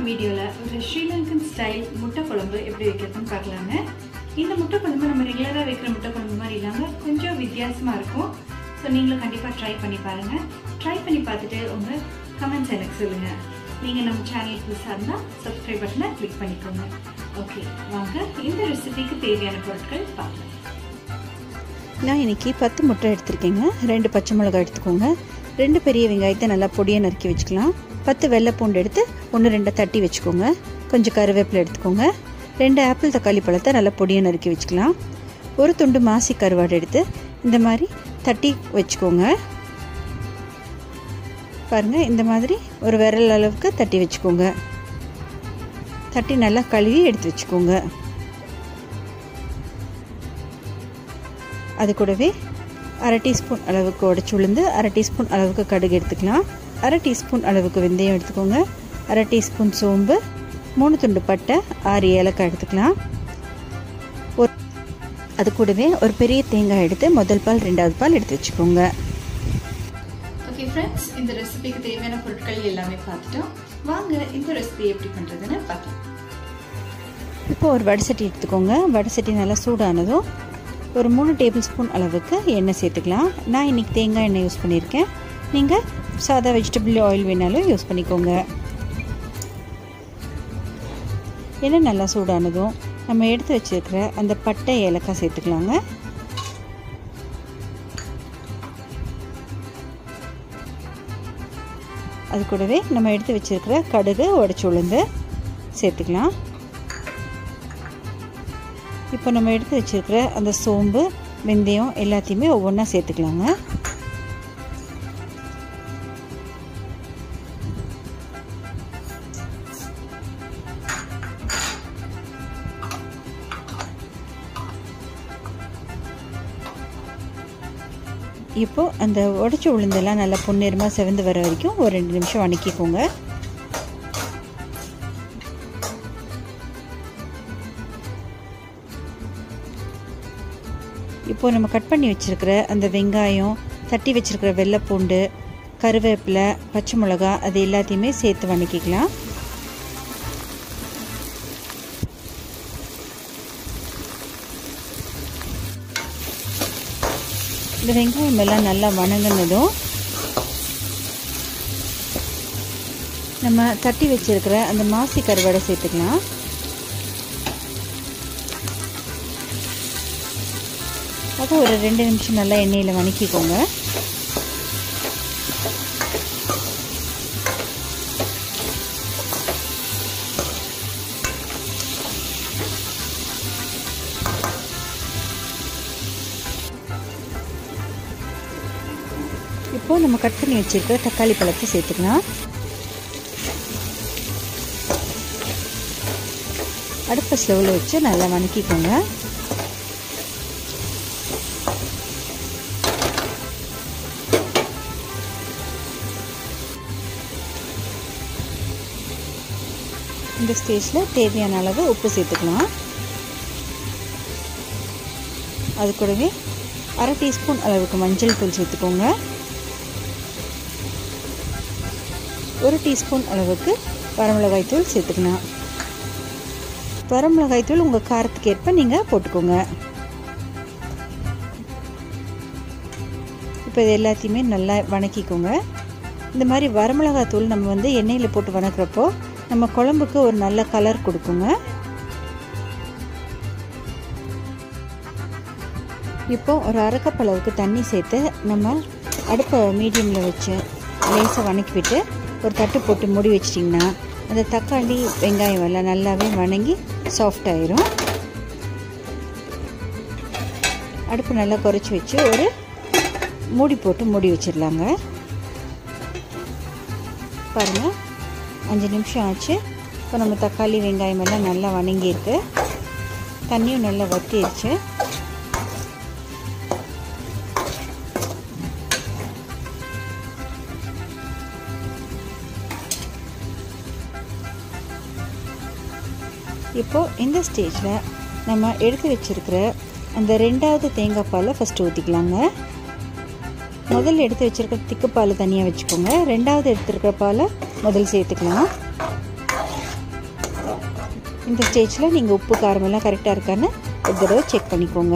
வீடியோவில் ஒரு ஸ்ரீலங்கன் ஸ்டைல் முட்டை குழம்பு எப்படி வைக்கிறதுன்னு பார்க்கலாங்க இந்த முட்டை குழம்பு நம்ம ரெகுலராக வைக்கிற முட்டை குழம்பு மாதிரி இல்லாமல் கொஞ்சம் வித்தியாசமாக இருக்கும் ஸோ நீங்களும் கண்டிப்பாக ட்ரை பண்ணி பாருங்கள் ட்ரை பண்ணி பார்த்துட்டு உங்கள் கமெண்ட்ஸ் எனக்கு சொல்லுங்கள் நீங்கள் நம்ம சேனல் புதுசாக இருந்தால் சப்ஸ்கிரைப் பட்டனை கிளிக் பண்ணிக்கோங்க ஓகே வாங்க இந்த ரெசிபிக்கு தேவையான பொருட்கள் பார்க்கலாம் நான் இன்றைக்கி பத்து முட்டை எடுத்திருக்கேங்க ரெண்டு பச்சை மிளகாய் எடுத்துக்கோங்க ரெண்டு பெரிய வெங்காயத்தை நல்லா பொடியாக நறுக்கி வச்சுக்கலாம் பத்து வெள்ளை பூண்டு எடுத்து ஒன்று ரெண்டை தட்டி வச்சுக்கோங்க கொஞ்சம் கருவேப்பிலை எடுத்துக்கோங்க ரெண்டு ஆப்பிள் தக்காளி பழத்தை நல்லா பொடியாக நறுக்கி வச்சுக்கலாம் ஒரு துண்டு மாசி கருவாடு எடுத்து இந்த மாதிரி தட்டி வச்சுக்கோங்க பாருங்கள் இந்த மாதிரி ஒரு விரல் அளவுக்கு தட்டி வச்சுக்கோங்க தட்டி நல்லா கழுவி எடுத்து வச்சுக்கோங்க அது கூடவே அரை டீஸ்பூன் அளவுக்கு உடச்சி உளுந்து அரை டீஸ்பூன் அளவுக்கு கடுகு எடுத்துக்கலாம் அரை டீஸ்பூன் அளவுக்கு வெந்தயம் எடுத்துக்கோங்க அரை டீஸ்பூன் சோம்பு மூணு துண்டு பட்டை ஆறு ஏலக்காய் எடுத்துக்கலாம் ஒரு அது கூடவே ஒரு பெரிய தேங்காய் எடுத்து முதல் பால் ரெண்டாவது பால் எடுத்து வச்சுக்கோங்க ஓகே ஃப்ரெண்ட்ஸ் இந்த ரெசிபிக்கு தேவையான பொருட்கள் எல்லாமே பார்த்துட்டோம் வாங்க இந்த ரெசிபி எப்படி பண்ணுறதுன்னு பார்க்கலாம் இப்போ ஒரு வடசட்டி எடுத்துக்கோங்க வடசட்டி நல்லா சூடானதும் ஒரு மூணு டேபிள் ஸ்பூன் அளவுக்கு எண்ணெய் சேர்த்துக்கலாம் நான் இன்றைக்கி தேங்காய் எண்ணெய் யூஸ் பண்ணியிருக்கேன் நீங்கள் சாதா வெஜிடபிள் ஆயில் வேணாலும் யூஸ் பண்ணிக்கோங்க எண்ணெய் நல்லா சூடானதும் நம்ம எடுத்து வச்சுருக்கிற அந்த பட்டை ஏலக்காய் சேர்த்துக்கலாங்க அது கூடவே நம்ம எடுத்து வச்சுருக்கிற கடுகு உடச்சி உளுந்து சேர்த்துக்கலாம் இப்போ நம்ம எடுத்து வச்சுருக்கிற அந்த சோம்பு வெந்தயம் எல்லாத்தையுமே ஒவ்வொன்றா சேர்த்துக்கலாங்க இப்போ அந்த உடச்சி உளுந்தெல்லாம் நல்லா பொன்னிறமாக செவந்து வர வரைக்கும் ஒரு ரெண்டு நிமிஷம் வணக்கிக்கோங்க இப்போ நம்ம கட் பண்ணி வச்சுருக்கிற அந்த வெங்காயம் தட்டி வச்சுருக்கிற வெள்ளைப்பூண்டு கருவேப்பிலை பச்சை மிளகா அது எல்லாத்தையுமே சேர்த்து வணக்கிக்கலாம் இந்த வெங்காயம் எல்லாம் நல்லா வணங்கினதும் நம்ம தட்டி வச்சிருக்கிற அந்த மாசி கருவாடை சேர்த்துக்கலாம் அதை ஒரு ரெண்டு நிமிஷம் நல்லா எண்ணெயில் வணக்கிக்கோங்க இப்போ நம்ம கட் பண்ணி வச்சிருக்கிற தக்காளி பழத்தை சேர்த்துக்கலாம் அடுப்பை ஸ்லோவில் வச்சு நல்லா வணக்கிக்கோங்க இந்த ஸ்டேஜில் தேவையான அளவு உப்பு சேர்த்துக்கலாம் அது கூடவே அரை டீஸ்பூன் அளவுக்கு மஞ்சள் தூள் சேர்த்துக்கோங்க ஒரு டீஸ்பூன் அளவுக்கு வரமிளகாய் தூள் சேர்த்துக்கலாம் வரமிளகாய் தூள் உங்கள் காரத்துக்கு ஏற்ப நீங்கள் போட்டுக்கோங்க இப்போ இது எல்லாத்தையுமே நல்லா வணக்கிக்கோங்க இந்த மாதிரி வரமிளகாய் தூள் நம்ம வந்து எண்ணெயில் போட்டு வணக்கிறப்போ நம்ம குழம்புக்கு ஒரு நல்ல கலர் கொடுக்குங்க இப்போ ஒரு அரைக்கப் அளவுக்கு தண்ணி சேர்த்து நம்ம அடுப்பை மீடியமில் வச்சு லேசாக வணக்கி விட்டு ஒரு தட்டு போட்டு மூடி வச்சிட்டிங்கன்னா அந்த தக்காளி வெங்காயம் எல்லாம் நல்லாவே வணங்கி சாஃப்ட் ஆயிரும் அடுப்பு நல்லா குறைச்சி வச்சு ஒரு மூடி போட்டு மூடி வச்சிடலாங்க பாருங்கள் அஞ்சு நிமிஷம் ஆச்சு இப்போ நம்ம தக்காளி வெங்காயம் எல்லாம் நல்லா வணங்கியிருக்கு தண்ணியும் நல்லா வத்திடுச்சு இப்போது இந்த ஸ்டேஜில் நம்ம எடுத்து வச்சுருக்கிற அந்த ரெண்டாவது தேங்காய் பாலை ஃபஸ்ட்டு ஊற்றிக்கலாங்க முதல்ல எடுத்து வச்சுருக்க திக்கு பால் தனியாக வச்சுக்கோங்க ரெண்டாவது எடுத்துருக்கிற பாலை முதல் சேர்த்துக்கலாம் இந்த ஸ்டேஜில் நீங்கள் உப்பு காரமெல்லாம் கரெக்டாக இருக்கான்னு ஒரு தடவை செக் பண்ணிக்கோங்க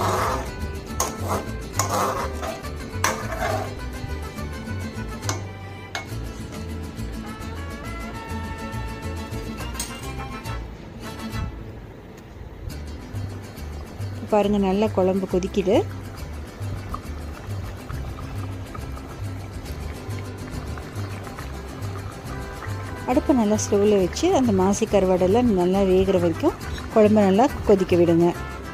பாருங்கள் நல்லா குழம்பு கொதிக்குது அடுப்பை நல்லா ஸ்லோவில் வச்சு அந்த மாசி கருவாடெல்லாம் நல்லா வேகிற வரைக்கும் குழம்பு நல்லா கொதிக்க விடுங்க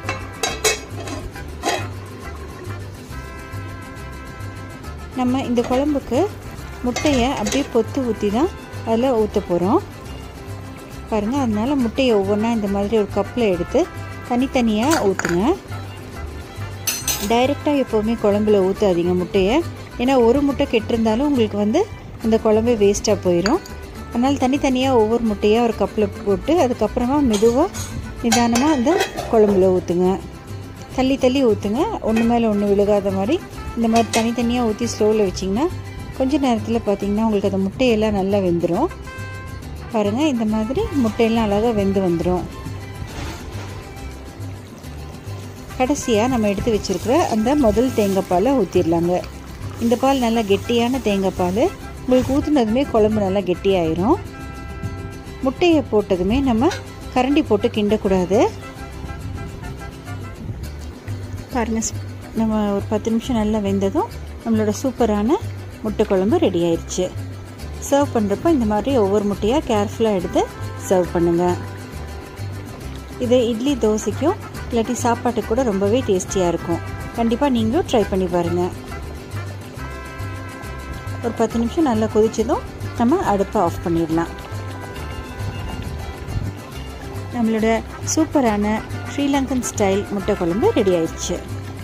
நம்ம இந்த குழம்புக்கு முட்டையை அப்படியே பொத்து ஊற்றி தான் அதில் ஊற்ற போகிறோம் பாருங்கள் அதனால் முட்டையை ஒவ்வொன்றா இந்த மாதிரி ஒரு கப்பில் எடுத்து தனித்தனியாக ஊற்றுங்க டைரெக்டாக எப்போவுமே குழம்புல ஊற்றாதீங்க முட்டையை ஏன்னா ஒரு முட்டை கெட்டிருந்தாலும் உங்களுக்கு வந்து அந்த குழம்பு வேஸ்ட்டாக போயிடும் அதனால் தனித்தனியாக ஒவ்வொரு முட்டையாக ஒரு கப்பில் போட்டு அதுக்கப்புறமா மெதுவாக நிதானமாக அந்த குழம்புல ஊற்றுங்க தள்ளி தள்ளி ஊற்றுங்க ஒன்று மேலே ஒன்று விழுகாத மாதிரி இந்த மாதிரி தனித்தனியாக ஊற்றி ஸ்லோவில் வச்சிங்கன்னா கொஞ்ச நேரத்தில் பார்த்திங்கன்னா உங்களுக்கு அந்த முட்டையெல்லாம் நல்லா வெந்துடும் பாருங்கள் இந்த மாதிரி முட்டையெல்லாம் அழகாக வெந்து வந்துடும் கடைசியாக நம்ம எடுத்து வச்சுருக்கிற அந்த முதல் தேங்காய் பாலை ஊற்றிடலாங்க இந்த பால் நல்லா கெட்டியான தேங்காய் பால் உங்களுக்கு ஊற்றுனதுமே குழம்பு நல்லா கெட்டியாயிரும் முட்டையை போட்டதுமே நம்ம கரண்டி போட்டு கிண்டக்கூடாது பாருங்கள் நம்ம ஒரு பத்து நிமிஷம் நல்லா வெந்ததும் நம்மளோட சூப்பரான முட்டை குழம்பு ரெடி ஆயிடுச்சு சர்வ் பண்ணுறப்போ இந்த மாதிரி ஒவ்வொரு முட்டையாக கேர்ஃபுல்லாக எடுத்து சர்வ் பண்ணுங்கள் இது இட்லி தோசைக்கும் இல்லாட்டி சாப்பாட்டுக்கு கூட ரொம்பவே டேஸ்டியாக இருக்கும் கண்டிப்பாக நீங்களும் ட்ரை பண்ணி பாருங்கள் ஒரு பத்து நிமிஷம் நல்லா கொதிச்சதும் நம்ம அடுப்பை ஆஃப் பண்ணிடலாம் நம்மளோட சூப்பரான ஸ்ரீலங்கன் ஸ்டைல் முட்டை குழம்பு ரெடி ஆயிடுச்சு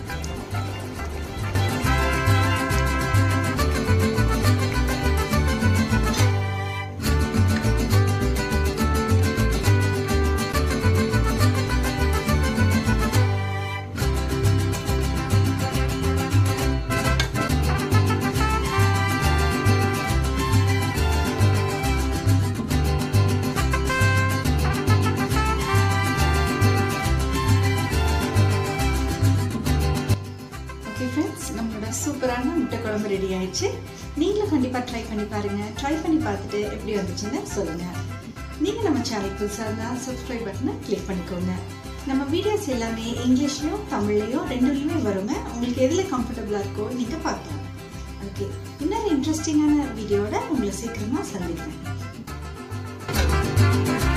ஓகே ஃப்ரெண்ட்ஸ் நம்மளோட சூப்பரான முட்டை குழம்பு ரெடி ஆயிடுச்சு நீங்களும் கண்டிப்பாக ட்ரை பண்ணி பாருங்க ட்ரை பண்ணி பார்த்துட்டு எப்படி வந்துச்சுன்னு சொல்லுங்க நீங்கள் நம்ம சேனல் புதுசாக இருந்தால் சப்ஸ்கிரைப் பட்டனை கிளிக் பண்ணிக்கோங்க நம்ம வீடியோஸ் எல்லாமே இங்கிலீஷ்லையும் தமிழ்லையும் ரெண்டுலையுமே வருங்க உங்களுக்கு எதில் கம்ஃபர்டபுளாக இருக்கோ நீங்கள் பார்க்கலாம் ஓகே இன்னொரு இன்ட்ரெஸ்டிங்கான வீடியோட உங்களை சீக்கிரமாக சந்திக்கிறேன்